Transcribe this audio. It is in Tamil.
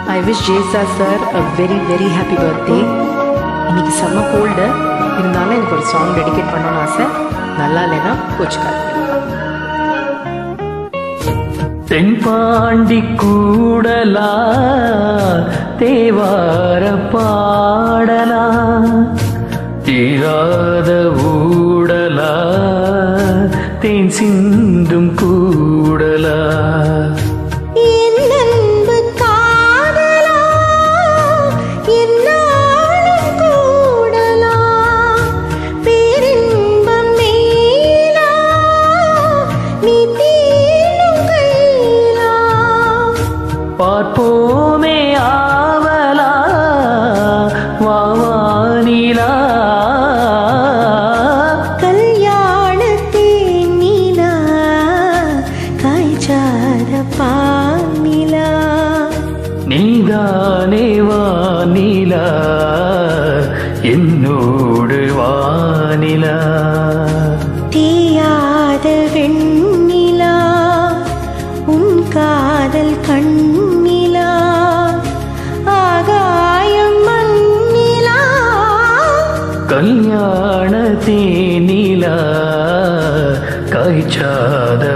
ஐ wish Jesa sir uh very very happy birthday இன்னைக்கு செம்ம கோல்டு இருந்தாலும் எனக்கு ஒரு சாங் டெடிகேட் பண்ணணும்னு ஆசை நல்லா இல்லைன்னா கோச்சுக்காது தென்பாண்டி கூடலா தேவார பாடலா தீராத ஊடலா தேன் சிந்தும் கூடலா என் அன்பு காதலா என்னாலும் கூடலா பேரின்பம் மேலா நீ தீண்டும் கைலா பார்ப்போமே ஆவலா வாவானிலா கல்யாணத்தேன் நீலா காய்ச்சாத பானிலா நீதானே வானிலா என்னோடு வானிலா தேயாத வெண்ணிலா உன் காதல் கண்ணிலா ஆகாயம் மண்ணிலா கல்யாண தேனிலா காய்ச்சாத